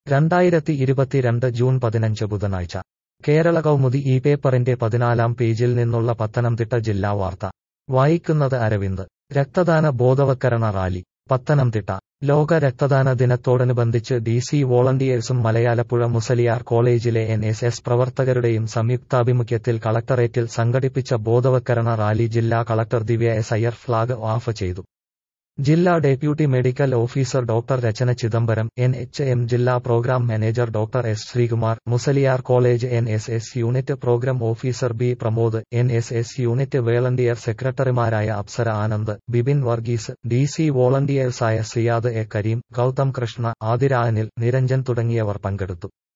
രണ്ടായിരത്തി ഇരുപത്തിരണ്ട് ജൂൺ പതിനഞ്ച് ബുധനാഴ്ച കേരള കൗമുദി ഈ പേപ്പറിന്റെ പതിനാലാം പേജിൽ നിന്നുള്ള പത്തനംതിട്ട ജില്ലാ വാർത്ത വായിക്കുന്നത് അരവിന്ദ് രക്തദാന ബോധവൽക്കരണ റാലി പത്തനംതിട്ട ലോക രക്തദാന ദിനത്തോടനുബന്ധിച്ച് ഡി സി വോളണ്ടിയേഴ്സും മലയാലപ്പുഴ മുസലിയാർ കോളേജിലെ എൻ എസ് എസ് പ്രവർത്തകരുടെയും സംയുക്താഭിമുഖ്യത്തിൽ കളക്ടറേറ്റിൽ സംഘടിപ്പിച്ച ബോധവൽക്കരണ റാലി ജില്ലാ collector Divya S Iyer flag off ചെയ്തു ജില്ലാ deputy medical officer doctor Rachana Chidambaram N H M ജില്ലാ programme manager doctor S Sreekumar Musaliar college N S S unit programme officer B Pramod N S S unit volunteer സെക്രട്ടറിമാരായ Apsara Anand Bibin Varghese D C വോളണ്ടിയേഴ്സായ Siyad A Kareem Gautham Krishna Athira Anil Niranjan തുടങ്ങിയവർ പങ്കെടുത്തു